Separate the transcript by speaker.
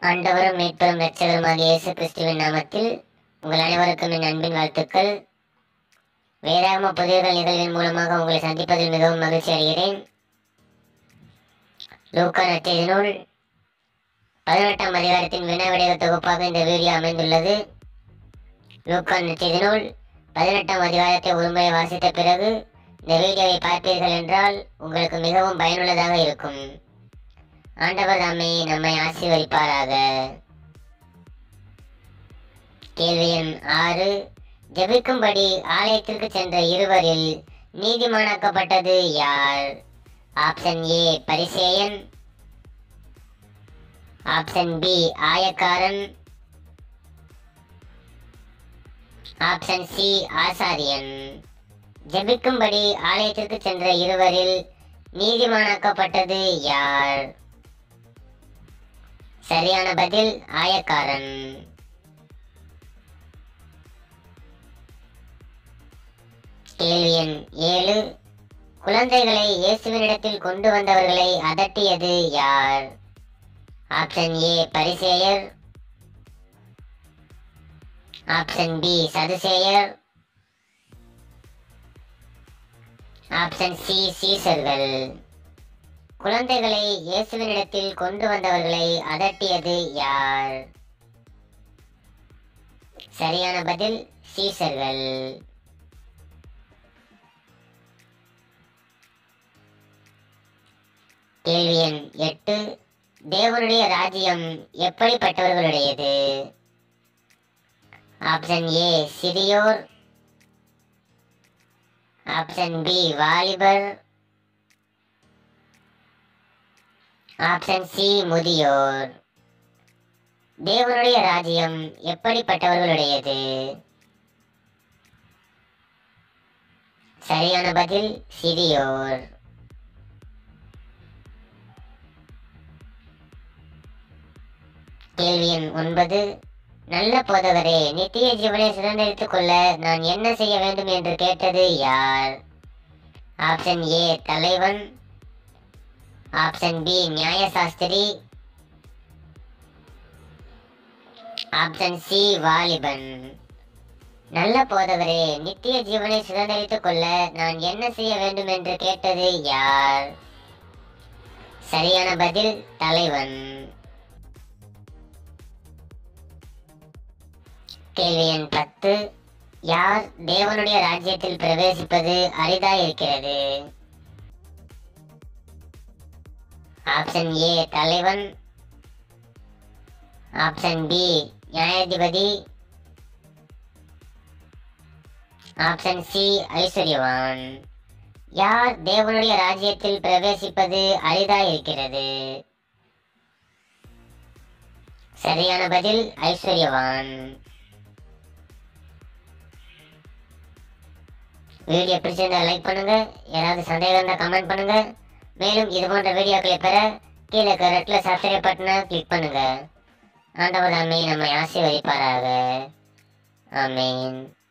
Speaker 1: ஆண்டவரும் மீட்பெரும் இரட்சகருமாகிய இயேசு கிறிஸ்துவின் நாமத்தில் உங்கள் அனைவருக்கும் என் அன்பின் வாழ்த்துக்கள் வேதாகம புதியர்கள் நிகழ்வின் மூலமாக உங்களை சந்திப்பதில் மிகவும் மகிழ்ச்சி அடைகிறேன் லூக்கா நற்செய்தி நூல் பதினெட்டாம் அதிகாரத்தின் வினாவிடைய தொகுப்பாக இந்த வீடியோ அமைந்துள்ளது லூக்கா நற்செய்தி நூல் பதினெட்டாம் அதிகாரத்தை ஒருமுறை வாசித்த பிறகு இந்த வீடியோவை பார்ப்பீர்கள் என்றால் உங்களுக்கு மிகவும் பயனுள்ளதாக இருக்கும் ஆண்டவர் தாமே நம்மை ஆசீர்வதிப்பாராக கேள்வி எண் ஆறு ஜெபிக்கும்படி ஆலயத்திற்கு சென்ற இருவரில் நீதிமானாக்கப்பட்டது யார் ஆப்ஷன் ஏ பரிசேயன் ஆப்ஷன் பி ஆயக்காரன் ஆப்ஷன் சி ஆசாரியன் ஜெபிக்கும்படி ஆலயத்திற்கு சென்ற இருவரில் நீதிமானாக்கப்பட்டது யார் சரியான பதில் ஆயக்காரன் கேள்வி எண் ஏழு குழந்தைகளை இயேசுவினிடத்தில் கொண்டு வந்தவர்களை அதட்டியது யார் ஆப்ஷன் ஏ பரிசேயர் ஆப்ஷன் பி சதுசேயர் ஆப்ஷன் சி சீசர்கள் குழந்தைகளை இயேசுவினிடத்தில் கொண்டு வந்தவர்களை அதட்டியது யார் சரியான பதில் சீசர்கள் கேள்வி எண் எட்டு தேவனுடைய ராஜ்யம் எப்படிப்பட்டவர்களுடையது ஆப்ஷன் ஏ சிறியோர் ஆப்ஷன் பி வாலிபர் ஆப்ஷன் சி முதியோர் தேவனுடைய ராஜ்யம் எப்படிப்பட்டவர்களுடையது சரியான பதில் சிறியோர் கேள்வி எண் ஒன்பது நல்ல போதவரே நித்திய ஜீவனை சுதந்திரித்துக் கொள்ள நான் என்ன செய்ய வேண்டும் என்று கேட்டது யார் ஆப்ஷன் ஏ தலைவன் ஆப்ஷன் பி நியாயசாஸ்திரி ஆப்ஷன் சி வாலிபன் நல்ல போதவரே நித்திய ஜீவனை சுதந்திரித்துக் கொள்ள நான் என்ன செய்ய வேண்டும் என்று கேட்டது யார் சரியான பதில் தலைவன் கேள்வி எண் பத்து யார் தேவனுடைய ராஜ்யத்தில் பிரவேசிப்பது அரிதாயிருக்கிறது ஆப்ஷன் ஏ தலைவன் ஆப்ஷன் பி நியாயாதிபதி ஆப்ஷன் சி ஐஸ்வர்யவான் யார் தேவனுடைய ராஜ்யத்தில் பிரவேசிப்பது அரிதாயிருக்கிறது சரியான பதில் ஐஸ்வர்யவான் வீடியோ பிடிச்சிருந்தா லைக் பண்ணுங்க யாராவது சந்தேகம் இருந்தால் கமெண்ட் பண்ணுங்க மேலும் இது போன்ற வீடியோக்களை பெற கீழே இருக்க ரெட்ல சப்ஸ்கிரைப் பட்டனை கிளிக் பண்ணுங்க ஆண்டவர் தாமே நம்மை ஆசீர்வதிப்பாராக ஆமேன்